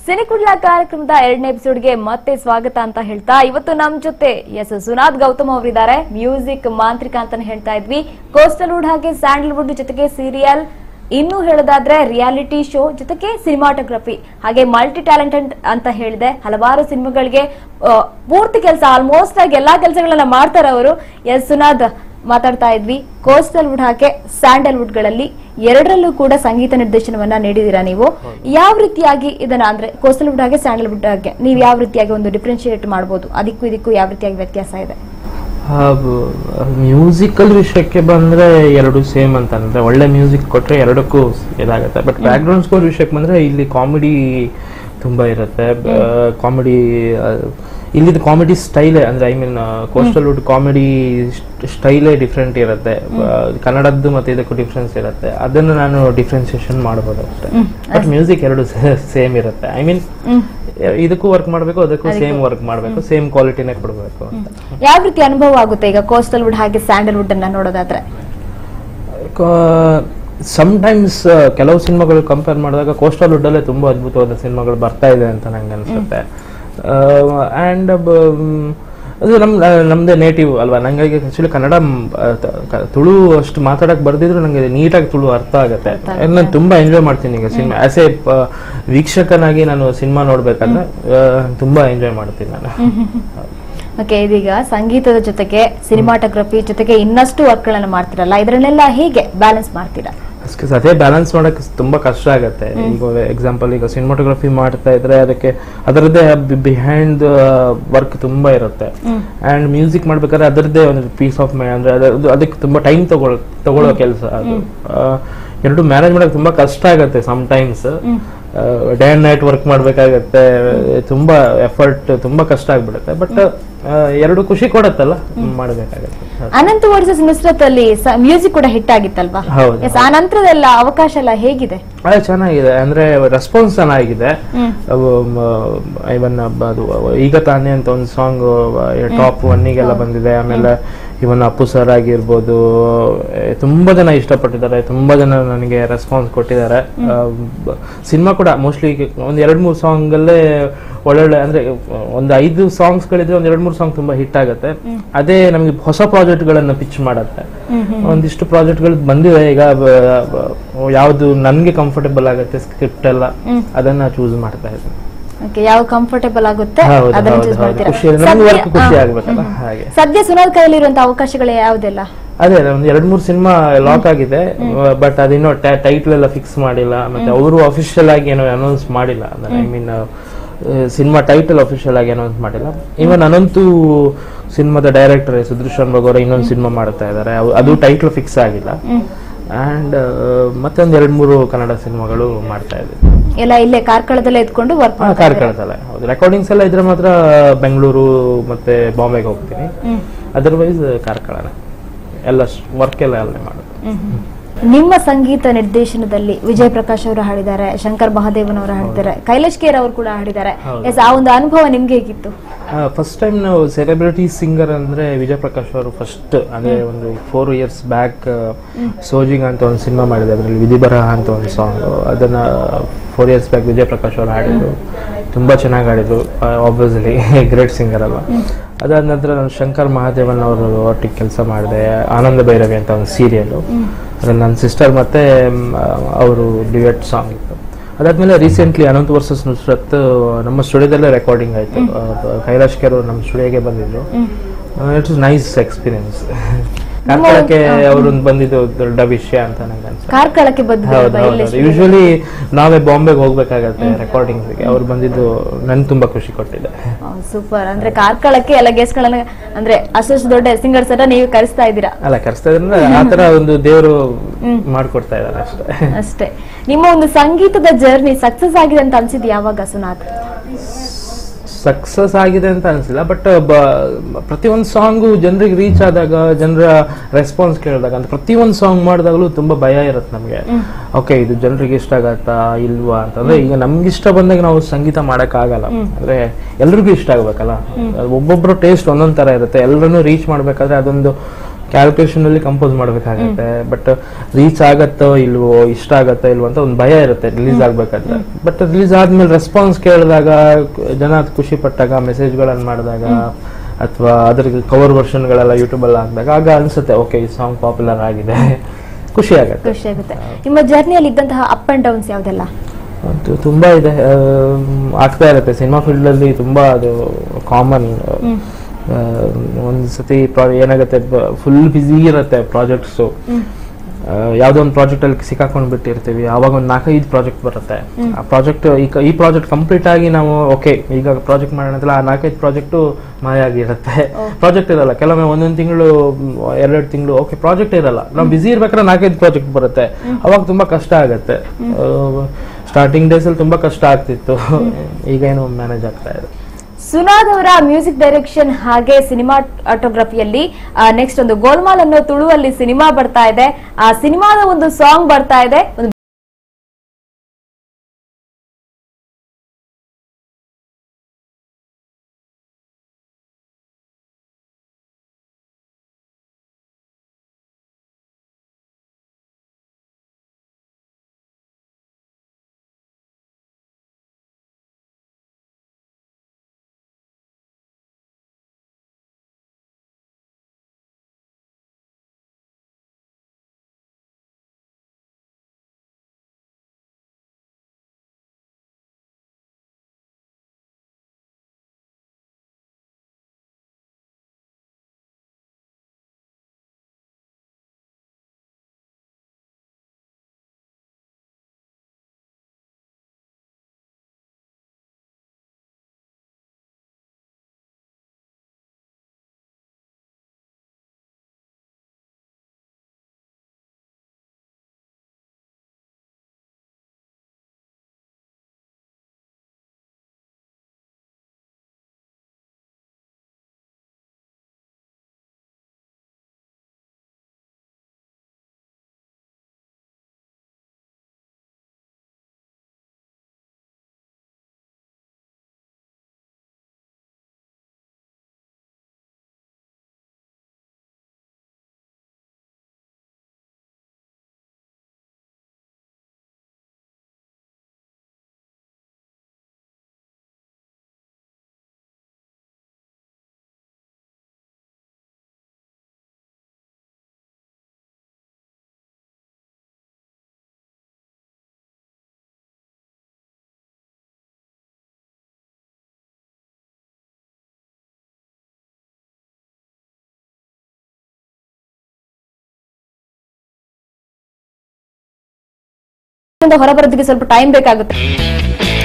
ಸಿನಿಕುಡ್ಲ ಕಾರ್ಯಕ್ರಮದ ಎರಡನೇ ಎಪಿಸೋಡ್ಗೆ ಮತ್ತೆ ಸ್ವಾಗತ ಅಂತ ಹೇಳ್ತಾ ಇವತ್ತು ನಮ್ ಜೊತೆ ಎಸ್ ಸುನಾಥ್ ಗೌತಮ್ ಅವರಿದ್ದಾರೆ ಮ್ಯೂಸಿಕ್ ಮಾಂತ್ರಿಕ ಅಂತಾನೆ ಹೇಳ್ತಾ ಇದ್ವಿ ಕೋಸ್ಟಲ್ವುಡ್ ಹಾಗೆ ಸ್ಯಾಂಡಲ್ವುಡ್ ಜೊತೆಗೆ ಸೀರಿಯಲ್ ಇನ್ನು ಹೇಳೋದಾದ್ರೆ ರಿಯಾಲಿಟಿ ಶೋ ಜೊತೆಗೆ ಸಿನಿಮಾಟೋಗ್ರಫಿ ಹಾಗೆ ಮಲ್ಟಿ ಟ್ಯಾಲೆಂಟೆಡ್ ಅಂತ ಹೇಳಿದೆ ಹಲವಾರು ಸಿನಿಮಾಗಳಿಗೆ ಆ, ಪೂರ್ತಿ ಕೆಲಸ ಆಲ್ಮೋಸ್ಟ್ ಆಗಿ ಎಲ್ಲಾ ಕೆಲಸಗಳನ್ನ ಮಾಡ್ತಾರೆ ಅವರು ಎಸ್ ಸುನಾಥ್ ಮಾತಾಡ್ತಾ ಇದ್ವಿ ಕೋಸ್ಟಲ್ವುಡ್ ಹಾಗೆ ಸ್ಯಾಂಡಲ್ವುಡ್ ಗಳಲ್ಲಿ ಎರಡರಲ್ಲೂ ಕೂಡ ಸಂಗೀತ ನಿರ್ದೇಶನವನ್ನ ನೀಡಿದೀರಾ ನೀವು ಯಾವ ರೀತಿಯಾಗಿ ಇದನ್ನ ಅಂದ್ರೆ ಕೋಸ್ಟಲ್ವುಡ್ ಹಾಗೆ ಸ್ಯಾಂಡಲ್ವುಡ್ ಹಾಗೆ ನೀವು ಯಾವ ರೀತಿಯಾಗಿ ಒಂದು ಡಿಫ್ರೆನ್ಶಿಯೇಟ್ ಮಾಡಬಹುದು ಅದಕ್ಕೂ ಇದಕ್ಕೂ ಯಾವ ರೀತಿಯಾಗಿ ವ್ಯತ್ಯಾಸ ಇದೆ ಮ್ಯೂಸಿಕಲ್ ವಿಷಯಕ್ಕೆ ಬಂದ್ರೆ ಎರಡು ಸೇಮ್ ಅಂತ ಅಂದ್ರೆ ಒಳ್ಳೆ ಮ್ಯೂಸಿಕ್ ಕೊಟ್ರೆ ಎರಡಕ್ಕೂ ಇದಾಗುತ್ತೆ ಬಟ್ ಬ್ಯಾಕ್ ಗ್ರೌಂಡ್ ಸ್ಕೋರ್ ವಿಷಯಕ್ಕೆ ಬಂದ್ರೆ ಇಲ್ಲಿ ಕಾಮಿಡಿ ತುಂಬಾ ಇರುತ್ತೆ ಕಾಮಿಡಿ ಇಲ್ಲಿದ್ದು ಕಾಮಿಡಿ ಸ್ಟೈಲೇ ಅಂದ್ರೆ I mean coastal wood comedy ಸ್ಟೈಲೇ ಡಿಫ್ರೆಂಟ್ ಇರುತ್ತೆ ಆ, ಕನ್ನಡದ್ದು ಮತ್ತೆ ಇದಕ್ಕೂ ಡಿಫ್ರೆನ್ಸ್ ಇರುತ್ತೆ ಅದನ್ನು ನಾನು ಡಿಫ್ರೆನ್ಸಿಯೇಷನ್ ಮಾಡ್ಬೋದು ಅಷ್ಟೇ ಬಟ್ ಮ್ಯೂಸಿಕ್ ಎರಡು ಸೇಮ್ ಇರುತ್ತೆ ಐ ಮೀನ್ ಇದಕ್ಕೂ ವರ್ಕ್ ಮಾಡಬೇಕು ಅದಕ್ಕೂ ಸೇಮ್ ವರ್ಕ್ ಮಾಡಬೇಕು ಸೇಮ್ ಕ್ವಾಲಿಟಿನೇ ಕೊಡಬೇಕು ಅಂತ ಯಾವ ರೀತಿ ಅನುಭವ ಆಗುತ್ತೆ ಈಗ ಕೋಸ್ಟಲ್ವುಡ್ ಹಾಗೆ ಸ್ಯಾಂಡಲ್ವುಡ್ ಅನ್ನ ನೋಡೋದಾದ್ರೆ ಸಮ್ಟೈಮ್ಸ್ ಕೆಲವು ಸಿನಿಮಾಗಳು ಕಂಪೇರ್ ಮಾಡಿದಾಗ ಕೋಸ್ಟಲ್ ವುಡ್ಡಲ್ಲೇ ತುಂಬಾ ಅದ್ಭುತವಾದ ಸಿನಿಮಾಗಳು ಬರ್ತಾ ಇದೆ ಅಂತ ನಂಗೆ ಅನ್ಸುತ್ತೆ ಆ್ಯಂಡ್ ಅದು ನಮ್ ನಮ್ದೇ ನೇಟಿವ್ ಅಲ್ವಾ ನಂಗೆ ಆಕ್ಚುಲಿ ಕನ್ನಡ ಮ್, ಆ, ತ- ಕ- ತುಳು ಅಷ್ಟು ಮಾತಾಡಕ್ ಬರ್ದಿದ್ರು ನಂಗೆ ನೀಟಾಗಿ ತುಳು ಅರ್ಥ ಆಗುತ್ತೆ ನಾನು ತುಂಬಾ ಎಂಜಾಯ್ ಮಾಡ್ತೀನಿ ಈಗ ಸಿನಿಮಾ ಆಸ್ ಎ ವೀಕ್ಷಕನಾಗಿ ನಾನು ಸಿನಿಮಾ ನೋಡ್ಬೇಕಾದ್ರೆ ಆ, ತುಂಬಾ ಎಂಜಾಯ್ ಮಾಡ್ತೀನಿ ನಾನು ಓಕೆ ಇದೀಗ ಸಂಗೀತದ ಜೊತೆಗೆ ಸಿನಿಮಾಟೋಗ್ರಫಿ ಜೊತೆಗೆ ಇನ್ನಷ್ಟು ವರ್ಕ್ ಗಳನ್ನ ಮಾಡ್ತಿರಲ್ಲ ಇದರನ್ನೆಲ್ಲ ಹೇಗೆ ಬ್ಯಾಲೆನ್ಸ್ ಮಾಡ್ತೀರಾ ಅಷ್ಟೇ ಅದೇ ಬ್ಯಾಲೆನ್ಸ್ ಮಾಡಕ್ಕೆ ತುಂಬಾ ಕಷ್ಟ ಆಗತ್ತೆ ಈಗ ಎಕ್ಸಾಂಪಲ್ ಈಗ ಸಿನಿಮಾಟೋಗ್ರಫಿ ಮಾಡ್ತಾ ಇದ್ರೆ ಅದಕ್ಕೆ ಅದರದ್ದೇ ಬಿಹೈಂಡ್ ವರ್ಕ್ ತುಂಬಾ ಇರುತ್ತೆ ಅಂಡ್ ಮ್ಯೂಸಿಕ್ ಮಾಡ್ಬೇಕಾದ್ರೆ ಅದರದ್ದೇ ಒಂದು ಪೀಸ್ ಆಫ್ ಮೈ ಅಂದ್ರೆ ಅದು- ಅದಕ್ಕೆ ತುಂಬಾ ಟೈಮ್ ತಗೊಳ್ ತಗೊಳ್ಳೋ ಕೆಲಸ ಅದು ಆ, ಎರಡು ಮ್ಯಾನೇಜ್ ಮಾಡಕ್ಕೆ ತುಂಬಾ ಕಷ್ಟ ಆಗತ್ತೆ some times day and night work ಮಾಡ್ಬೇಕಾಗತ್ತೆ ತುಂಬಾ ಎಫರ್ಟ್ ತುಂಬಾ ಕಷ್ಟ ಆಗ್ಬಿಡುತ್ತೆ ಬಟ್ ಎರಡು ಖುಷಿ ಕೊಡತ್ತಲ್ಲ ಮಾಡ್ಬೇಕಾಗತ್ತೆ ಅನಂತ ವರ್ಸಸ್ ನುಸ್ರತ್ ಅಲ್ಲಿ ಮ್ಯೂಸಿಕ್ ಕೂಡ ಹಿಟ್ ಆಗಿತ್ತಲ್ವಾ ಹೌದು, ಎಸ್ ಆ ನಂತರದೆಲ್ಲ ಅವಕಾಶ ಎಲ್ಲ ಹೇಗಿದೆ ಅದೇ ಚೆನ್ನಾಗಿದೆ ಅಂದ್ರೆ ರೆಸ್ಪಾನ್ಸ್ ಚೆನ್ನಾಗಿದೆ ಇವನ್ ಅದು ಈಗ ತಾನೇ ಅಂತ ಒಂದು ಸಾಂಗ್ ಟಾಪ್ ಒನ್ನಿಗೆಲ್ಲ ಬಂದಿದೆ ಆಮೇಲೆ ಇವನ್ ಅಪ್ಪು ಸರ್ ಆಗಿರ್ಬೋದು ಏ, ತುಂಬಾ ಜನ ಇಷ್ಟಪಟ್ಟಿದ್ದಾರೆ ತುಂಬಾ ಜನ ನನಗೆ ರೆಸ್ಪಾನ್ಸ್ ಕೊಟ್ಟಿದ್ದಾರೆ ಸಿನಿಮಾ ಕೂಡ ಮೋಸ್ಟ್ಲಿ ಒಂದ್ ಎರಡ್ ಮೂರ್ ಸಾಂಗ್ ಅಲ್ಲೇ ಒಳ್ಳೊಳ್ಳೆ ಅಂದ್ರೆ ಒಂದು ಐದು ಸಾಂಗ್ಸ್ ಗಳಿದ್ರೆ ಒಂದ್ ಎರಡ್ ಮೂರ್ ಸಾಂಗ್ ತುಂಬಾ ಹಿಟ್ ಆಗುತ್ತೆ ಅದೇ ನಮಗೆ ಹೊಸ ಪ್ರಾಜೆಕ್ಟ್ ಗಳನ್ನ ಪಿಚ್ ಮಾಡುತ್ತೆ ಒಂದಿಷ್ಟು ಪ್ರಾಜೆಕ್ಟ್ ಗಳು ಬಂದಿದೆ ಈಗ ಬ- ಬ- ಯಾವ್ದು ನನ್ಗೆ ಕಂಫರ್ಟೇಬಲ್ ಆಗುತ್ತೆ ಸ್ಕ್ರಿಪ್ಟ್ ಎಲ್ಲ ಅದನ್ನ ಚೂಸ್ ಮಾಡ್ತಾ ಇದ್ದೀನಿ ಓಕೆ ಯಾವ ಕಂಫರ್ಟೇಬಲ್ ಆಗುತ್ತೆ ಹೌದು, ಅದನ್ನ ಹೌದು, ಚೂಸ್ ಹೌದು. ಮಾಡ್ತೀರಾ ಖುಷಿ ನಮ್ಗೆ ಸದ್ಯ- ವರ್ಕ್ ಖುಷಿ ಹಾ. ಆಗ್ಬೇಕಲ್ಲ ಹಾಗೆ ಸದ್ಯ ಸುನಾದ್ ಕೈಲಿರುವಂತ ಅವಕಾಶಗಳು ಯಾವುದೆಲ್ಲ ಅದೇ ಒಂದ್ ಎರಡ್ ಮೂರ್ ಸಿನಿಮಾ ಲಾಕ್ ಆಗಿದೆ ಬಟ್ ಅದಿನ್ನೂ ಟೈಟ್ಲ್ ಎಲ್ಲ ಫಿಕ್ಸ್ ಮಾಡಿಲ್ಲ ಮತ್ತೆ ಅವರು ಅಫಿಷಿಯಲ್ ಆಗಿ ಏನೋ ಅನೌನ್ಸ್ ಮಾಡಿಲ್ಲ I mean cinema title official ಆಗಿ ಅನೌನ್ಸ್ ಮಾಡಿಲ್ಲ ಇವನ್ ಅನಂತು ಸಿನಿಮಾದ ಡೈರೆಕ್ಟರ್ ಸುದೃಶನ್ ಬಗ್ ಅವರು ಇನ್ನೊಂದು ಸಿನಿಮಾ ಮಾಡ್ತಾ ಇದ್ದಾರೆ ಅದು ಟೈಟ್ಲ್ ಫಿಕ್ಸ್ ಆಗಿಲ್ಲ ಅಂಡ್ ಮತ್ತೆ ಒಂದ್ ಎರಡ್ ಮೂರು ಕನ್ನಡ ಸಿನಿಮಾಗಳು ಮಾಡ್ತಾ ಇದ್ದೀವಿ ಎಲ್ಲ ಇಲ್ಲೇ ಕಾರ್ಕಳದಲ್ಲೇ ಇದ್ಕೊಂಡು ವರ್ಕ್ ಹಾ, ಕಾರ್ಕಳದಲ್ಲ ಹೌದು ರೆಕಾರ್ಡಿಂಗ್ಸ್ ಎಲ್ಲ ಇದ್ರೆ ಮಾತ್ರ ಬೆಂಗಳೂರು ಮತ್ತೆ ಬಾಂಬೆಗೆ ಹೋಗ್ತೀನಿ ಅದರ್ವೈಸ್ ಕಾರ್ಕಳನೇ ಎಲ್ಲ ವರ್ಕ್ ಎಲ್ಲ ಅಲ್ಲೇ ಮಾಡೋದು ನಿಮ್ಮ ಸಂಗೀತ ನಿರ್ದೇಶನದಲ್ಲಿ ವಿಜಯ್ ಪ್ರಕಾಶ್ ಅವರು ಹಾಡಿದ್ದಾರೆ ಶಂಕರ್ ಮಹಾದೇವನ್ ಅವರು ಹಾಡಿದ್ದಾರೆ ಕೈಲಾಶ್ ಕೇರ್ ಅವರು ಕೂಡ ಹಾಡಿದ್ದಾರೆ ಹೌದು. ಎಸ್ ಆ ಒಂದು ಅನುಭವ ನಿಮ್ಗೆ ಹೇಗಿತ್ತು ಫಸ್ಟ್ ಟೈಮ್ ನಾವು ಸೆಲೆಬ್ರಿಟಿ ಸಿಂಗರ್ ಅಂದ್ರೆ ವಿಜಯ್ ಪ್ರಕಾಶ್ ಅವರು ಫಸ್ಟ್ ಅಂದ್ರೆ ಒಂದು ಫೋರ್ ಇಯರ್ಸ್ ಬ್ಯಾಕ್ ಸೋಜಿಂಗ್ ಅಂತ ಒಂದು ಸಿನಿಮಾ ಮಾಡಿದೆ ಅದರಲ್ಲಿ ವಿಧಿಬರಹ ಅಂತ ಒಂದು ಸಾಂಗ್ ಅದನ್ನ four years back Vijay Prakash ಅವರು ಹಾಡಿದ್ರು ತುಂಬಾ ಚೆನ್ನಾಗಿ ಹಾಡಿದ್ರು ಆಬ್ವಿಯಸ್ಲಿ ಗ್ರೇಟ್ ಸಿಂಗರ್ ಅಲ್ವಾ ಅದಾದ ನಂತರ ನಾನು ಶಂಕರ್ ಮಹಾದೇವನ್ ಅವರು ಒಟ್ಟಿಗೆ ಕೆಲಸ ಮಾಡಿದೆ ಆನಂದ ಭೈರವಿ ಅಂತ ಒಂದು ಸೀರಿಯಲ್ ಅದ್ರಲ್ಲಿ ನನ್ನ ಸಿಸ್ಟರ್ ಮತ್ತೆ ಅವರು ಡಿವೆಟ್ ಸಾಂಗ್ ಇತ್ತು ಅದಾದ್ಮೇಲೆ ರೀಸೆಂಟ್ಲಿ ಅನಂತ್ ವರ್ಸಸ್ ನುಸ್ರತ್ ನಮ್ಮ ಸ್ಟುಡಿಯೋದಲ್ಲೇ ರೆಕಾರ್ಡಿಂಗ್ ಆಯ್ತು ಆ, ಕೈಲಾಶ್ ಕೆರ್ ಅವರು ನಮ್ಮ ಸ್ಟುಡಿಯೋಗೆ ಬಂದಿದ್ರು ಇಟ್ಸ್ ನೈಸ್ ಎಕ್ಸ್ಪೀರಿಯನ್ಸ್ ಕಾರ್ಕಳಕ್ಕೆ ಅವರು ಬಂದಿದ್ದು ದೊಡ್ಡ ವಿಷಯ ಅಂತ ನಂಗೆ ಅನ್ಸುತ್ತೆ ಕಾರ್ಕಳಕ್ಕೆ ಹೌದು ಬಂದಿದ್ದೀರಲ್ವಾ ಹೌದು ಇಲ್ಲೇ ಯೂಶಲಿ ನಾವೇ ಬಾಂಬೆಗೆ ಹೋಗ್ಬೇಕಾಗತ್ತೆ ರೆಕಾರ್ಡಿಂಗ್ಸ್ಗೆ ಅವ್ರು ಬಂದಿದ್ದು ನನ್ಗೆ ತುಂಬಾ ಖುಷಿ ಕೊಟ್ಟಿದೆ ಸೂಪರ್ ಅಂದ್ರೆ ಕಾರ್ಕಳಕ್ಕೆ ಎಲ್ಲ ಗೆಸ್ಟ್ ಗಳನ್ನ ಅಂದ್ರೆ ಅಷ್ಟು ದೊಡ್ಡ ಸಿಂಗರ್ಸ್ ಅನ್ನ ನೀವು ಕರೆಸ್ತಾ ಇದ್ದೀರಾ ಅಲ್ಲ ಕರೆಸ್ತಾ ಇದ್ರೆ ಆ ತರ ಒಂದು ದೇವರು ಮಾಡ್ಕೊಡ್ತಾ ಇದ್ದಾರೆ ಅಷ್ಟೇ ಅಷ್ಟೇ ನಿಮ್ಮ ಒಂದು ಸಂಗೀತದ ಜರ್ನಿ ಸಕ್ಸಸ್ ಆಗಿದೆ ಅಂತ ಅನ್ಸಿದ್ ಯಾವಾಗ ಸುನಾಥ್ ಸಕ್ಸಸ್ ಆಗಿದೆ ಅಂತ ಅನ್ಸಿಲ್ಲ ಬಟ್ ಪ್ರತಿಯೊಂದು ಸಾಂಗು ಜನರಿಗೆ ರೀಚ್ ಆದಾಗ ಜನರ ರೆಸ್ಪಾನ್ಸ್ ಕೇಳಿದಾಗ ಅಂತ ಪ್ರತಿಯೊಂದು ಸಾಂಗ್ ಮಾಡಿದಾಗಲೂ ತುಂಬಾ ಭಯ ಇರುತ್ತೆ ನಮಗೆ ಓಕೆ ಇದು ಜನರಿಗೆ ಇಷ್ಟ ಆಗತ್ತಾ ಇಲ್ವಾ ಅಂತಂದ್ರೆ ಈಗ ನಮ್ಗೆ ಇಷ್ಟ ಬಂದಾಗ ನಾವು ಸಂಗೀತ ಮಾಡಕ್ ಆಗಲ್ಲ ಅಂದ್ರೆ ಎಲ್ರಿಗೂ ಇಷ್ಟ ಆಗ್ಬೇಕಲ್ಲ ಒಬ್ಬೊಬ್ರು ಟೇಸ್ಟ್ ಒಂದೊಂದ್ ತರ ಇರುತ್ತೆ ಎಲ್ಲರನ್ನು ರೀಚ್ ಮಾಡ್ಬೇಕಾದ್ರೆ ಅದೊಂದು ಕ್ಯಾಲ್ಕುಲೇಷನ್ ಅಲ್ಲಿ ಕಂಪೋಸ್ ಮಾಡ್ಬೇಕಾಗತ್ತೆ ಬಟ್ ರೀಚ್ ಆಗತ್ತೋ ಇಲ್ವೋ ಇಷ್ಟ ಆಗತ್ತೋ ಇಲ್ವೋ ಅಂತ ಒಂದು ಭಯ ಇರುತ್ತೆ ರಿಲೀಸ್ ಆಗ್ಬೇಕಾದ್ರೆ ಬಟ್ ರಿಲೀಸ್ ಆದ್ಮೇಲೆ ರೆಸ್ಪಾನ್ಸ್ ಕೇಳಿದಾಗ ಜನ ಅದ್ ಖುಷಿ ಪಟ್ಟಾಗ ಮೆಸೇಜ್ಗಳನ್ನ ಮಾಡಿದಾಗ ಅಥವಾ ಅದ್ರ ಕವರ್ ವರ್ಷನ್ಗಳೆಲ್ಲ ಯೂಟ್ಯೂಬ್ ಅಲ್ಲಿ ಹಾಕಿದಾಗ ಆಗ ಅನ್ಸುತ್ತೆ ಓಕೆ ಈ ಸಾಂಗ್ ಪಾಪ್ಯುಲರ್ ಆಗಿದೆ ಖುಷಿ ಆಗತ್ತೆ ಖುಷಿ ಆಗುತ್ತೆ ನಿಮ್ಮ ಜರ್ನಿಯಲ್ಲಿ ಇದ್ದಂತಹ ಅಪ್ ಅಂಡ್ ಡೌನ್ಸ್ ಯಾವ್ದೆಲ್ಲ ಅದು ತುಂಬಾ ಇದೆ ಆಮ್, ಆಗ್ತಾ ಇರುತ್ತೆ ಸಿನಿಮಾ ಫೀಲ್ಡ್ ಅಲ್ಲಿ ತುಂಬಾ ಅದು ಕಾಮನ್ ಒಂದ್ ಸತಿ ಪ್ರಾ- ಏನಾಗುತ್ತೆ ಫುಲ್ ಬ್ಯುಸಿ ಇರುತ್ತೆ ಪ್ರಾಜೆಕ್ಟ್ಸ್ ಯಾವ್ದೋ ಒಂದು ಪ್ರಾಜೆಕ್ಟ್ ಅಲ್ಲಿ ಸಿಕ್ಕಾಕೊಂಡ್ ಬಿಟ್ಟಿರ್ತೀವಿ ಅವಾಗ ಒಂದು ನಾಲ್ಕೈದು ಪ್ರಾಜೆಕ್ಟ್ ಬರುತ್ತೆ ಆ ಪ್ರಾಜೆಕ್ಟ್ ಈ ಪ್ರಾಜೆಕ್ಟ್ ಕಂಪ್ಲೀಟ್ ಆಗಿ ನಾವು ಓಕೆ ಈಗ ಪ್ರಾಜೆಕ್ಟ್ ಮಾಡೋಣ ಅಂತಲ್ಲ ಆ ನಾಲ್ಕೈದು ಪ್ರಾಜೆಕ್ಟ್ ಮಾಯ ಆಗಿರುತ್ತೆ ಪ್ರಾಜೆಕ್ಟ್ ಇರಲ್ಲ ಕೆಲವೊಮ್ಮೆ ಒಂದೊಂದು ತಿಂಗಳು ಎರಡು ತಿಂಗಳು ಓಕೆ ಪ್ರಾಜೆಕ್ಟ್ ಇರಲ್ಲ ನಾವು ಬಿಸಿ ಇರ್ಬೇಕಾದ್ರೆ ನಾಲ್ಕೈದು ಪ್ರಾಜೆಕ್ಟ್ ಬರುತ್ತೆ ಅವಾಗ ತುಂಬಾ ಕಷ್ಟ ಆಗತ್ತೆ ಸ್ಟಾರ್ಟಿಂಗ್ ಡೇಸ್ ಅಲ್ಲಿ ತುಂಬಾ ಕಷ್ಟ ಆಗ್ತಿತ್ತು ಈಗ ಏನೋ ಮ್ಯಾನೇಜ್ ಆಗ್ತಾ ಇದೆ ಸುನಾದ್ ಅವರ ಮ್ಯೂಸಿಕ್ ಡೈರೆಕ್ಷನ್ ಹಾಗೆ ಸಿನಿಮಾ ಆಟೋಗ್ರಫಿಯಲ್ಲಿ ನೆಕ್ಸ್ಟ್ ಒಂದು ಗೋಲ್ಮಾಲ್ ಅನ್ನೋ ತುಳುವಲ್ಲಿ ಸಿನಿಮಾ ಬರ್ತಾ ಇದೆ ಆ ಸಿನಿಮಾದ ಒಂದು ಸಾಂಗ್ ಬರ್ತಾ ಇದೆ ಒಂದು ಹೊರಬರೋದಕ್ಕೆ ಸ್ವಲ್ಪ ಟೈಮ್ ಬೇಕಾಗುತ್ತೆ